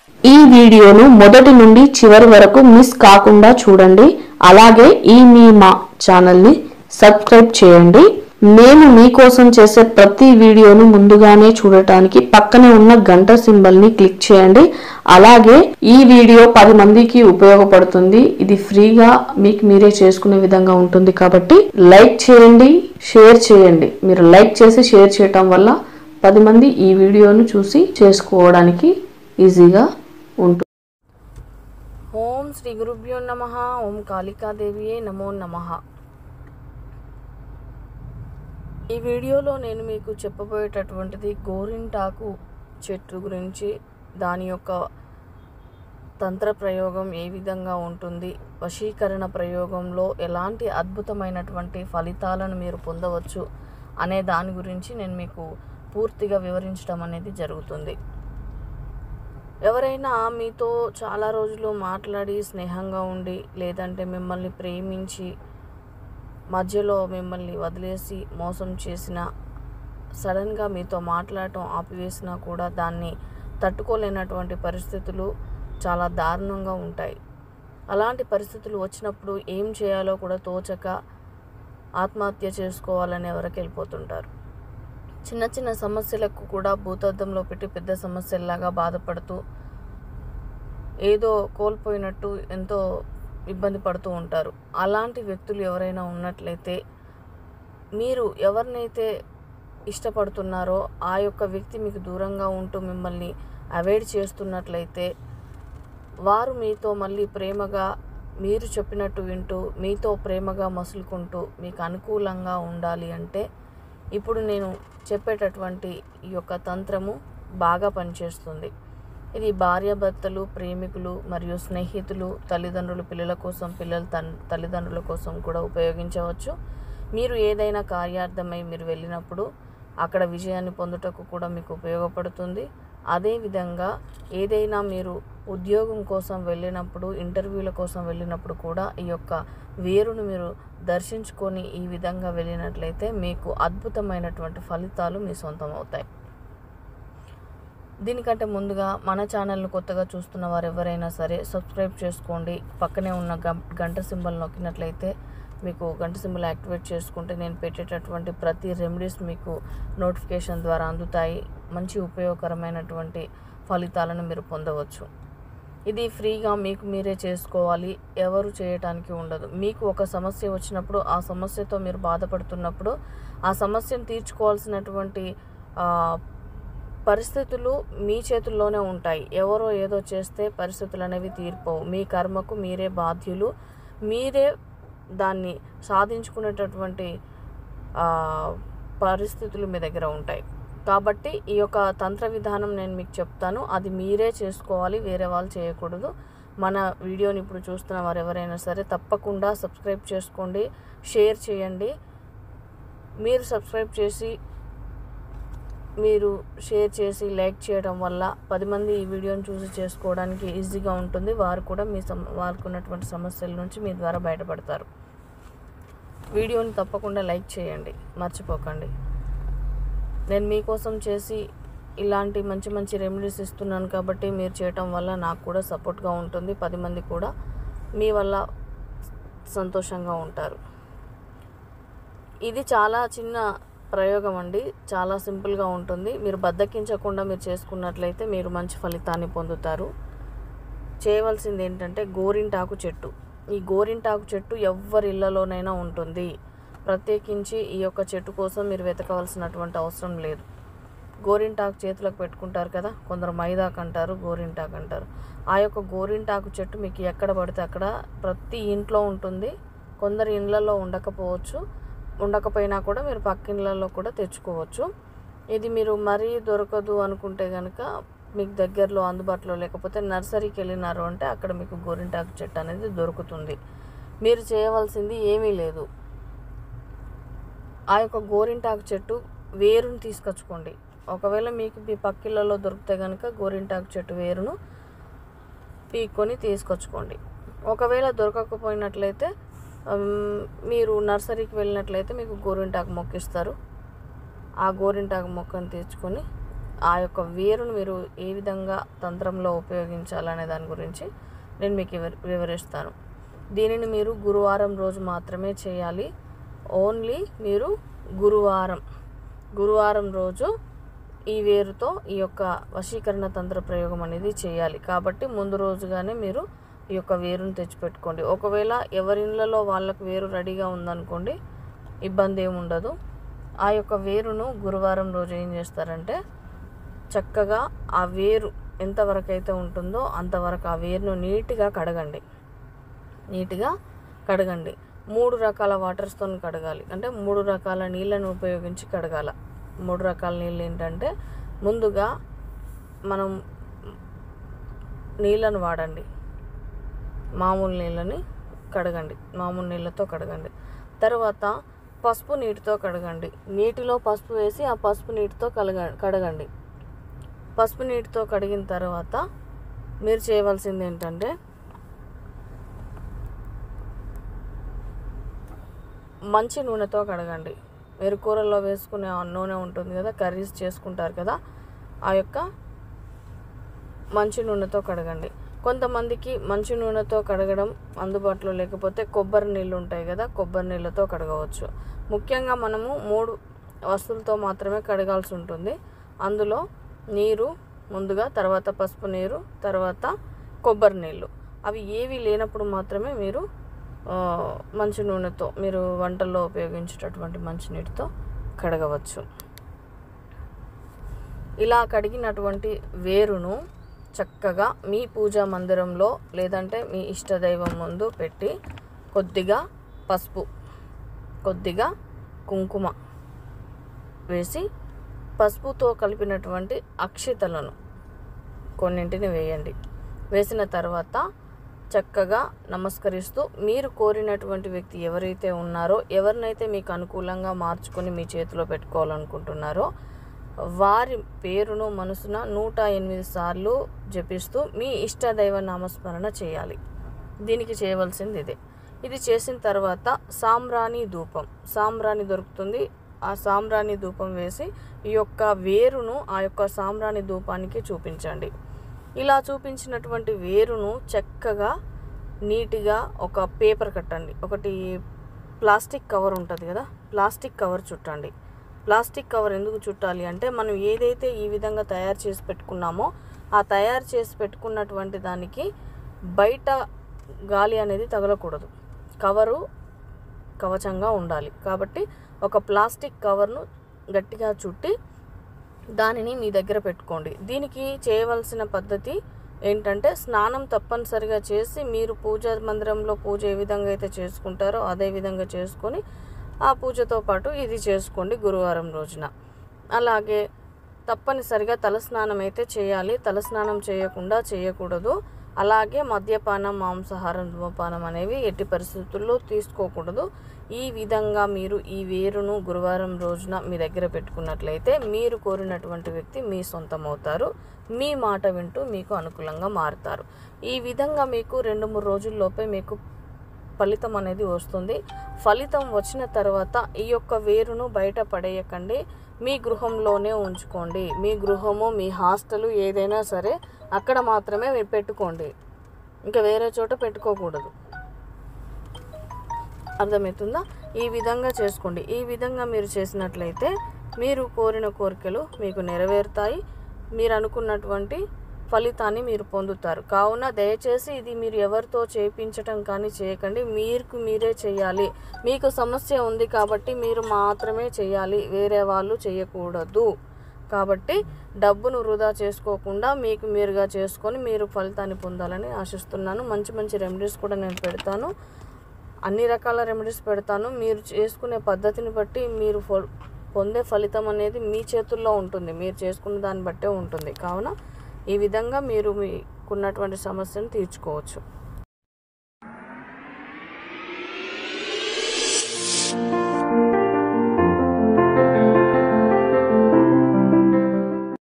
ఈ వీడియోను మొదటి నుండి చివరి వరకు మిస్ కాకుండా చూడండి అలాగే ఈ మీ మా ఛానల్ని సబ్స్క్రైబ్ చేయండి మేము మీకోసం చేసే ప్రతి వీడియోను ముందుగానే చూడటానికి పక్కనే ఉన్న గంట సింబల్ ని క్లిక్ చేయండి అలాగే ఈ వీడియో పది మందికి ఉపయోగపడుతుంది ఇది ఫ్రీగా మీకు మీరే చేసుకునే విధంగా ఉంటుంది కాబట్టి లైక్ చేయండి షేర్ చేయండి మీరు లైక్ చేసి షేర్ చేయటం వల్ల పది మంది ఈ వీడియోను చూసి చేసుకోవడానికి ఈజీగా ఉంటుంది ఓం శ్రీ గురుభ్యో నమ ఓం కాళికాదేవియే నమో నమ ఈ వీడియోలో నేను మీకు చెప్పబోయేటటువంటిది గోరింటాకు చెట్టు గురించి దాని యొక్క తంత్ర ప్రయోగం ఏ విధంగా ఉంటుంది వశీకరణ ప్రయోగంలో ఎలాంటి అద్భుతమైనటువంటి ఫలితాలను మీరు పొందవచ్చు అనే దాని గురించి నేను మీకు పూర్తిగా వివరించడం అనేది జరుగుతుంది ఎవరైనా మీతో చాలా రోజులు మాట్లాడి స్నేహంగా ఉండి లేదంటే మిమ్మల్ని ప్రేమించి మధ్యలో మిమ్మల్ని వదిలేసి మోసం చేసిన సడన్గా మీతో మాట్లాడటం ఆపివేసినా కూడా దాన్ని తట్టుకోలేనటువంటి పరిస్థితులు చాలా దారుణంగా ఉంటాయి అలాంటి పరిస్థితులు వచ్చినప్పుడు ఏం చేయాలో కూడా తోచక ఆత్మహత్య చేసుకోవాలని ఎవరికి వెళ్ళిపోతుంటారు చిన్న చిన్న సమస్యలకు కూడా భూతద్దంలో పెట్టి పెద్ద సమస్యల్లాగా బాధపడుతూ ఏదో కోల్పోయినట్టు ఎంతో ఇబ్బంది పడుతూ ఉంటారు అలాంటి వ్యక్తులు ఎవరైనా ఉన్నట్లయితే మీరు ఎవరినైతే ఇష్టపడుతున్నారో ఆ యొక్క వ్యక్తి మీకు దూరంగా ఉంటూ మిమ్మల్ని అవాయిడ్ చేస్తున్నట్లయితే వారు మీతో మళ్ళీ ప్రేమగా మీరు చెప్పినట్టు వింటూ మీతో ప్రేమగా మసులుకుంటూ మీకు అనుకూలంగా ఉండాలి అంటే ఇప్పుడు నేను చెప్పేటటువంటి ఈ యొక్క తంత్రము బాగా పనిచేస్తుంది ఇది భార్యాభర్తలు ప్రేమికులు మరియు స్నేహితులు తల్లిదండ్రులు పిల్లల కోసం పిల్లల తన్ తల్లిదండ్రుల కోసం కూడా ఉపయోగించవచ్చు మీరు ఏదైనా కార్యార్థమై మీరు వెళ్ళినప్పుడు అక్కడ విజయాన్ని పొందుటకు కూడా మీకు ఉపయోగపడుతుంది అదేవిధంగా ఏదైనా మీరు ఉద్యోగం కోసం వెళ్ళినప్పుడు ఇంటర్వ్యూల కోసం వెళ్ళినప్పుడు కూడా ఈ యొక్క వేరును మీరు దర్శించుకొని ఈ విధంగా వెళ్ళినట్లయితే మీకు అద్భుతమైనటువంటి ఫలితాలు మీ సొంతం అవుతాయి దీనికంటే ముందుగా మన ఛానల్ను కొత్తగా చూస్తున్న వారు ఎవరైనా సరే సబ్స్క్రైబ్ చేసుకోండి పక్కనే ఉన్న గం- గంట సింబల్ నొక్కినట్లయితే మీకు గంట సింబల్ యాక్టివేట్ చేసుకుంటే నేను పెట్టేటటువంటి ప్రతి రెమెడీస్ మీకు నోటిఫికేషన్ ద్వారా అందుతాయి మంచి ఉపయోగకరమైనటువంటి ఫలితాలను మీరు పొందవచ్చు ఇది ఫ్రీగా మీకు మీరే చేసుకోవాలి ఎవరు చేయటానికి ఉండదు మీకు ఒక సమస్య వచ్చినప్పుడు ఆ సమస్యతో మీరు బాధపడుతున్నప్పుడు ఆ సమస్యను తీర్చుకోవాల్సినటువంటి ఆ, పరిస్థితులు మీ చేతుల్లోనే ఉంటాయి ఎవరో ఏదో చేస్తే పరిస్థితులు అనేవి తీరిపోవు మీ కర్మకు మీరే బాధ్యులు మీరే దాన్ని సాధించుకునేటటువంటి ఆ, పరిస్థితులు మీ దగ్గర ఉంటాయి కాబట్టి ఈ యొక్క తంత్ర విధానం నేను మీకు చెప్తాను అది మీరే చేసుకోవాలి వేరే వాళ్ళు చేయకూడదు మన వీడియోని ఇప్పుడు చూస్తున్న వారు ఎవరైనా సరే తప్పకుండా సబ్స్క్రైబ్ చేసుకోండి షేర్ చేయండి మీరు సబ్స్క్రైబ్ చేసి మీరు షేర్ చేసి లైక్ చేయడం వల్ల పది మంది ఈ వీడియోని చూసి చేసుకోవడానికి ఈజీగా ఉంటుంది వారు కూడా మీ సమ వారికి ఉన్నటువంటి సమస్యల నుంచి మీ ద్వారా బయటపడతారు వీడియోని తప్పకుండా లైక్ చేయండి మర్చిపోకండి నేను మీకోసం చేసి ఇలాంటి మంచి మంచి రెమెడీస్ ఇస్తున్నాను కాబట్టి మీరు చేయటం వల్ల నాకు కూడా సపోర్ట్గా ఉంటుంది పది మంది కూడా మీ వల్ల సంతోషంగా ఉంటారు ఇది చాలా చిన్న ప్రయోగం అండి చాలా సింపుల్గా ఉంటుంది మీరు బద్దకించకుండా మీరు చేసుకున్నట్లయితే మీరు మంచి ఫలితాన్ని పొందుతారు చేయవలసింది ఏంటంటే గోరింటాకు చెట్టు ఈ గోరింటాకు చెట్టు ఎవరి ఇళ్లలోనైనా ఉంటుంది ప్రత్యేకించి ఈ యొక్క చెట్టు కోసం మీరు వెతకవలసినటువంటి అవసరం లేదు గోరింటాకు చేతులకు పెట్టుకుంటారు కదా కొందరు మైదాకు అంటారు గోరింటాకు అంటారు ఆ యొక్క గోరింటాకు చెట్టు మీకు ఎక్కడ పడితే అక్కడ ప్రతి ఇంట్లో ఉంటుంది కొందరు ఇండ్లలో ఉండకపోవచ్చు ఉండకపోయినా కూడా మీరు పక్క ఇళ్ళల్లో కూడా తెచ్చుకోవచ్చు ఇది మీరు మరీ దొరకదు అనుకుంటే కనుక మీకు దగ్గరలో అందుబాటులో లేకపోతే నర్సరీకి వెళ్ళినారు అంటే అక్కడ మీకు గోరింటాకు చెట్టు అనేది దొరుకుతుంది మీరు చేయవలసింది ఏమీ లేదు ఆ యొక్క గోరింటాకు చెట్టు వేరుని తీసుకొచ్చుకోండి ఒకవేళ మీకు మీ పక్కిళ్ళలో దొరికితే కనుక గోరింటాకు చెట్టు వేరును పీక్కొని తీసుకొచ్చుకోండి ఒకవేళ దొరకకపోయినట్లయితే ఉమ్, మీరు నర్సరీకి వెళ్ళినట్లయితే మీకు గోరింటాకు మొక్క ఇస్తారు ఆ గోరింటాకు మొక్కను తెచ్చుకొని ఆ యొక్క వేరును మీరు ఏ విధంగా తంత్రంలో ఉపయోగించాలనే దాని గురించి నేను మీకు వివరి- వివరిస్తాను దీనిని మీరు గురువారం రోజు మాత్రమే చేయాలి ఓన్లీ మీరు గురువారం గురువారం రోజు ఈ వేరుతో ఈ యొక్క వశీకరణ తంత్ర ప్రయోగం అనేది చేయాలి కాబట్టి ముందు రోజుగానే మీరు ఈ యొక్క వేరును తెచ్చిపెట్టుకోండి ఒకవేళ ఎవరి ఇళ్ళలో వాళ్ళకు వేరు రెడీగా ఉందనుకోండి ఇబ్బంది ఏమి ఉండదు ఆ యొక్క వేరును గురువారం రోజు ఏం చేస్తారంటే చక్కగా ఆ వేరు ఎంతవరకు అయితే ఉంటుందో అంతవరకు ఆ వేరును నీట్గా కడగండి నీట్గా కడగండి మూడు రకాల వాటర్స్తో కడగాలి అంటే మూడు రకాల నీళ్ళను ఉపయోగించి కడగాల మూడు రకాల నీళ్ళు ఏంటంటే ముందుగా మనం నీళ్ళను వాడండి మామూలు నీళ్ళని కడగండి మామూలు నీళ్ళతో కడగండి తర్వాత పసుపు నీటితో కడగండి నీటిలో పసుపు వేసి ఆ పసుపు నీటితో కలగ కడగండి పసుపు నీటితో కడిగిన తర్వాత మీరు చేయవలసింది ఏంటంటే మంచి నూనెతో కడగండి మీరు కూరల్లో వేసుకునే ఆ నూనె ఉంటుంది కదా కర్రీస్ చేసుకుంటారు కదా ఆ యొక్క మంచి నూనెతో కడగండి కొంతమందికి మంచి నూనెతో కడగడం అందుబాటులో లేకపోతే కొబ్బరి నీళ్ళు ఉంటాయి కదా కొబ్బరి నీళ్ళతో కడగవచ్చు ముఖ్యంగా మనము మూడు వస్తువులతో మాత్రమే కడగాల్సి ఉంటుంది అందులో నీరు ముందుగా తర్వాత పసుపు నీరు తర్వాత కొబ్బరి నీళ్ళు అవి ఏవి లేనప్పుడు మాత్రమే మీరు ఆ, మంచి నూనెతో మీరు వంటల్లో ఉపయోగించేటటువంటి మంచి నీటితో కడగవచ్చు ఇలా కడిగినటువంటి వేరును చక్కగా మీ పూజా మందిరంలో లేదంటే మీ ఇష్టదైవం ముందు పెట్టి కొద్దిగా పసుపు కొద్దిగా కుంకుమ వేసి పసుపుతో కలిపినటువంటి అక్షితలను కొన్నింటిని వేయండి వేసిన తర్వాత చక్కగా నమస్కరిస్తూ మీరు కోరినటువంటి వ్యక్తి ఎవరైతే ఉన్నారో ఎవరినైతే మీకు అనుకూలంగా మార్చుకొని మీ చేతిలో పెట్టుకోవాలనుకుంటున్నారో వారి పేరును మనసున నూట ఎనిమిది సార్లు జపిస్తూ మీ ఇష్టదైవ నామస్మరణ చేయాలి దీనికి చేయవలసింది ఇదే ఇది చేసిన తర్వాత సాంబ్రాణి ధూపం సాంబ్రాణి దొరుకుతుంది ఆ సాంబ్రాణి ధూపం వేసి ఈ యొక్క వేరును ఆ యొక్క సాంబ్రాణి ధూపానికి చూపించండి ఇలా చూపించినటువంటి వేరును చక్కగా నీట్గా ఒక పేపర్ కట్టండి ఒకటి ప్లాస్టిక్ కవర్ ఉంటుంది కదా ప్లాస్టిక్ కవర్ చుట్టండి ప్లాస్టిక్ కవర్ ఎందుకు చుట్టాలి అంటే మనం ఏదైతే ఈ విధంగా తయారు చేసి పెట్టుకున్నామో ఆ తయారు చేసి పెట్టుకున్నటువంటి దానికి బయట గాలి అనేది తగలకూడదు కవరు కవచంగా ఉండాలి కాబట్టి ఒక ప్లాస్టిక్ కవర్ను గట్టిగా చుట్టి దానిని మీ దగ్గర పెట్టుకోండి దీనికి చేయవలసిన పద్ధతి ఏంటంటే స్నానం తప్పనిసరిగా చేసి మీరు పూజ మందిరంలో పూజ ఏ విధంగా అయితే చేసుకుంటారో అదే విధంగా చేసుకొని ఆ పూజతో పాటు ఇది చేసుకోండి గురువారం రోజున అలాగే తప్పనిసరిగా తలస్నానం అయితే చేయాలి తలస్నానం చేయకుండా చేయకూడదు అలాగే మద్యపానం మాంసాహారం ధూమపానం అనేవి ఎట్టి పరిస్థితుల్లో తీసుకోకూడదు ఈ విధంగా మీరు ఈ వేరును గురువారం రోజున మీ దగ్గర పెట్టుకున్నట్లయితే మీరు కోరినటువంటి వ్యక్తి మీ సొంతం అవుతారు మీ మాట వింటూ మీకు అనుకూలంగా మారుతారు ఈ విధంగా మీకు రెండు మూడు రోజుల్లోపే మీకు ఫలితం అనేది వస్తుంది ఫలితం వచ్చిన తర్వాత ఈ యొక్క వేరును బయట పడేయకండి మీ గృహంలోనే ఉంచుకోండి మీ గృహము మీ హాస్టల్ ఏదైనా సరే అక్కడ మాత్రమే మీరు పెట్టుకోండి ఇంకా వేరే చోట పెట్టుకోకూడదు అర్థమవుతుందా ఈ విధంగా చేసుకోండి ఈ విధంగా మీరు చేసినట్లయితే మీరు కోరిన కోరికలు మీకు నెరవేరుతాయి మీరు అనుకున్నటువంటి ఫలితాన్ని మీరు పొందుతారు కావున దయచేసి ఇది మీరు ఎవరితో చేయించటం కానీ చేయకండి మీకు మీరే చేయాలి మీకు సమస్య ఉంది కాబట్టి మీరు మాత్రమే చేయాలి వేరే వాళ్ళు చేయకూడదు కాబట్టి డబ్బును వృధా చేసుకోకుండా మీకు మీరుగా చేసుకొని మీరు ఫలితాన్ని పొందాలని ఆశిస్తున్నాను మంచి మంచి రెమెడీస్ కూడా నేను పెడతాను అన్ని రకాల రెమెడీస్ పెడతాను మీరు చేసుకునే పద్ధతిని బట్టి మీరు ఫొ- పొందే ఫలితం అనేది మీ చేతుల్లో ఉంటుంది మీరు చేసుకున్న దాన్ని బట్టే ఉంటుంది కావున ఈ విధంగా మీరు మీకున్నటువంటి సమస్యను తీర్చుకోవచ్చు